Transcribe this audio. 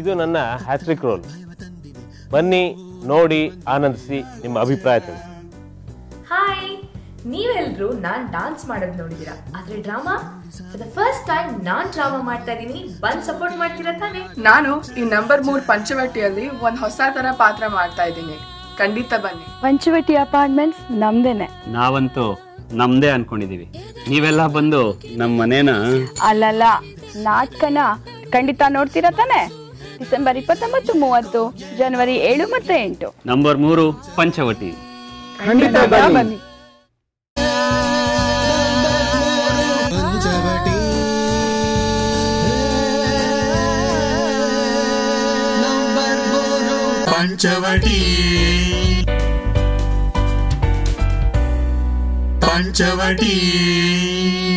ಇದು ನನ್ನ hat trick roll ಬನ್ನಿ ನೋಡಿ ಆನಂದಿಸಿ ನಿಮ್ಮ ಅಭಿಪ್ರಾಯ ತಿಳಿಸಿ ಹಾಯ್ ನೀವೆಲ್ಲರೂ ನಾನ್ ಡಾನ್ಸ್ ಮಾಡೋದು ನೋಡಿದೀರಾ ಆದ್ರೆ drama for the first time ನಾನ್ ಡ್ರಾಮಾ ಮಾಡ್ತಾ ಇದೀನಿ ಬಂದ್ ಸಪೋರ್ಟ್ ಮಾಡ್ತೀರಾ ತಾನೆ ನಾನು ಈ ನಂಬರ್ ಮೂರ್ ಪಂಚವಟಿಯಲ್ಲಿ ಒಂದ್ ಹೊಸ ತರ ಪಾತ್ರ ಮಾಡ್ತಾ ಇದ್ದೀನಿ ಖಂಡಿತ ಬನ್ನಿ ಪಂಚವಟಿ ಅಪಾರ್ಟ್ಮೆಂಟ್ಸ್ ನಮ್ದೇನೆ ನಾವಂತೂ ನಮ್ದೇ ಅನ್ಕೊಂಡಿದೀವಿ ನೀವೆಲ್ಲ ಬಂದು ನಮ್ಮ ಮನೇನ ಅಲ್ಲಲ್ಲ ನಾಟಕನ ಖಂಡಿತ ನೋಡ್ತೀರಾ ತಾನೆ ಡಿಸೆಂಬರ್ ಇಪ್ಪತ್ತೊಂಬತ್ತು ಮೂವತ್ತು ಜನವರಿ ಏಳು ಮತ್ತೆ ಎಂಟು ನಂಬರ್ ಮೂರು ಪಂಚವಟಿ ಬನ್ನಿ ಪಂಚವಟಿ ನಂಬರ್ ಮೂರು ಪಂಚವಟಿ ಪಂಚವಟಿ